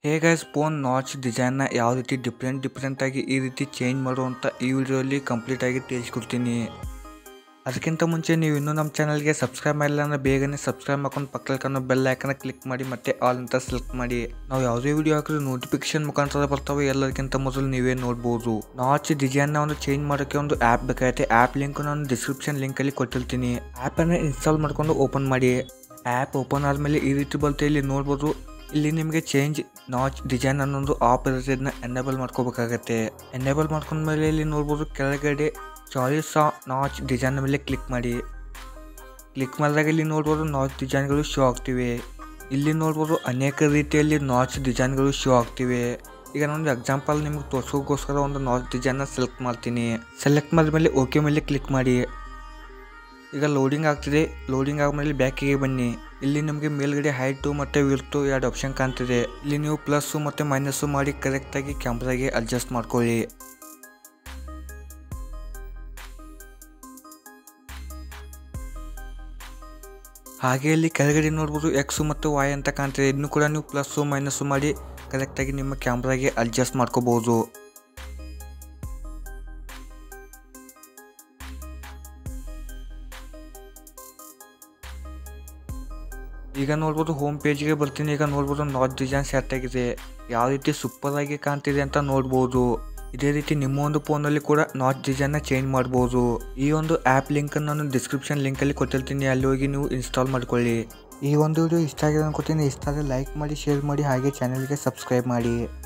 ಹೇ guys phone notch ಡಿಸೈನ್ನ ಯಾವ ರೀತಿ ಡಿಫ್ರೆಂಟ್ ಡಿಫ್ರೆಂಟ್ ಆಗಿ ಈ ರೀತಿ ಚೇಂಜ್ ಮಾಡುವಂಥ ಈ ವಿಡಿಯೋಲಿ ಕಂಪ್ಲೀಟ್ ಆಗಿ ತಿಳಿಸ್ಕೊಡ್ತೀನಿ ಅದಕ್ಕಿಂತ ಮುಂಚೆ ನೀವು ಇನ್ನೂ ನಮ್ಮ ಚಾನಲ್ಗೆ ಸಬ್ಸ್ಕ್ರೈಬ್ ಮಾಡಿಲ್ಲ ಅಂದರೆ ಬೇಗನೆ ಸಬ್ಸ್ಕ್ರೈಬ್ ಮಾಡ್ಕೊಂಡು ಪಕ್ಕದಲ್ಲಿ ಕಾಣೋ ಬೆಲ್ ಐಕನ್ನ ಕ್ಲಿಕ್ ಮಾಡಿ ಮತ್ತೆ ಆಲ್ ಅಂತ ಸೆಲೆಕ್ಟ್ ಮಾಡಿ ನಾವು ಯಾವುದೇ ವಿಡಿಯೋ ಹಾಕಿದ್ರೆ ನೋಟಿಫಿಕೇಶನ್ ಮುಖಾಂತರ ಬರ್ತವೆ ಎಲ್ಲರಿಗಿಂತ ಮೊದಲು ನೀವೇ ನೋಡ್ಬೋದು ನಾಚ್ ಡಿಸೈನ್ನ ಒಂದು ಚೇಂಜ್ ಮಾಡೋಕ್ಕೆ ಒಂದು ಆ್ಯಪ್ ಬೇಕಾಗುತ್ತೆ ಆ್ಯಪ್ ಲಿಂಕ್ ನಾನು ಡಿಸ್ಕ್ರಿಪ್ಷನ್ ಲಿಂಕಲ್ಲಿ ಕೊಟ್ಟಿರ್ತೀನಿ ಆ್ಯಪನ್ನು ಇನ್ಸ್ಟಾಲ್ ಮಾಡ್ಕೊಂಡು ಓಪನ್ ಮಾಡಿ ಆ್ಯಪ್ ಓಪನ್ ಆದಮೇಲೆ ಈ ರೀತಿ ಬರುತ್ತೆ ಇಲ್ಲಿ ನೋಡ್ಬೋದು ಇಲ್ಲಿ ನಿಮಗೆ ಚೇಂಜ್ ನಾಚ್ ಡಿಸೈನ್ ಅನ್ನೊಂದು ಆಪ್ ಇರುತ್ತೆ ಇದನ್ನ ಎನೇಬಲ್ ಮಾಡ್ಕೋಬೇಕಾಗತ್ತೆ ಎನೇಬಲ್ ಮಾಡ್ಕೊಂಡ್ಮೇಲೆ ಇಲ್ಲಿ ನೋಡ್ಬೋದು ಕೆಳಗಡೆ ಚಾಯ್ಸ್ ನಾಚ್ ಡಿಸೈನ್ ಮೇಲೆ ಕ್ಲಿಕ್ ಮಾಡಿ ಕ್ಲಿಕ್ ಮಾಡಿದಾಗ ಇಲ್ಲಿ ನೋಡ್ಬೋದು ನಾಚ್ ಡಿಸೈನ್ಗಳು ಶೋ ಆಗ್ತಿವೆ ಇಲ್ಲಿ ನೋಡ್ಬೋದು ಅನೇಕ ರೀತಿಯಲ್ಲಿ ನಾಚ್ ಡಿಸೈನ್ಗಳು ಶೋ ಆಗ್ತಿವೆ ಈಗ ನಾನು ಎಕ್ಸಾಂಪಲ್ ನಿಮ್ಗೆ ತೋರ್ಸೋಕ್ಕೋಸ್ಕರ ಒಂದು ನಾಚ್ ಡಿಸೈನ್ನ ಸೆಲೆಕ್ಟ್ ಮಾಡ್ತೀನಿ ಸೆಲೆಕ್ಟ್ ಮಾಡಿದ್ಮೇಲೆ ಓಕೆ ಮೇಲೆ ಕ್ಲಿಕ್ ಮಾಡಿ ಈಗ ಲೋಡಿಂಗ್ ಆಗ್ತಿದೆ ಲೋಡಿಂಗ್ ಆದ್ಮೇಲೆ ಬ್ಯಾಕಿಗೆ ಬನ್ನಿ ಇಲ್ಲಿ ನಿಮಗೆ ಮೇಲ್ಗಡೆ ಹೈಟು ಮತ್ತು ವಿರ್ತು ಎರಡು ಆಪ್ಷನ್ ಕಾಣ್ತಿದೆ ಇಲ್ಲಿ ನೀವು ಪ್ಲಸ್ಸು ಮತ್ತು ಮೈನಸ್ಸು ಮಾಡಿ ಕರೆಕ್ಟಾಗಿ ಕ್ಯಾಮ್ರಾಗೆ ಅಡ್ಜಸ್ಟ್ ಮಾಡ್ಕೊಳ್ಳಿ ಹಾಗೆ ಇಲ್ಲಿ ಕೆಳಗಡೆ ನೋಡ್ಬೋದು ಎಕ್ಸು ಮತ್ತು ವಾಯ್ ಅಂತ ಕಾಣ್ತಿದೆ ಇದನ್ನು ಕೂಡ ನೀವು ಪ್ಲಸ್ಸು ಮೈನಸ್ಸು ಮಾಡಿ ಕರೆಕ್ಟಾಗಿ ನಿಮ್ಮ ಕ್ಯಾಮ್ರಾಗೆ ಅಡ್ಜಸ್ಟ್ ಮಾಡ್ಕೋಬಹುದು ಈಗ ನೋಡ್ಬೋದು ಹೋಮ್ ಪೇಜ್ಗೆ ಬರ್ತೀನಿ ಈಗ ನೋಡ್ಬೋದು ನಾಟ್ ಡಿಸೈನ್ ಸೆಟ್ ಆಗಿದೆ ಯಾವ ರೀತಿ ಸೂಪರ್ ಆಗಿ ಕಾಣ್ತಿದೆ ಅಂತ ನೋಡ್ಬೋದು ಇದೇ ರೀತಿ ನಿಮ್ಮ ಒಂದು ಫೋನಲ್ಲಿ ಕೂಡ ನಾಟ್ ಡಿಸೈನ್ನ ಚೇಂಜ್ ಮಾಡ್ಬೋದು ಈ ಒಂದು ಆ್ಯಪ್ ಲಿಂಕ್ ನಾನು ಡಿಸ್ಕ್ರಿಪ್ಷನ್ ಲಿಂಕಲ್ಲಿ ಕೊಟ್ಟಿರ್ತೀನಿ ಅಲ್ಲಿ ಹೋಗಿ ನೀವು ಇನ್ಸ್ಟಾಲ್ ಮಾಡ್ಕೊಳ್ಳಿ ಈ ಒಂದು ವಿಡಿಯೋ ಇಷ್ಟ ಆಗಿದೆ ಅನ್ಕೋತೀನಿ ಇಷ್ಟ ಆದರೆ ಲೈಕ್ ಮಾಡಿ ಶೇರ್ ಮಾಡಿ ಹಾಗೆ ಚಾನಲ್ಗೆ ಸಬ್ಸ್ಕ್ರೈಬ್ ಮಾಡಿ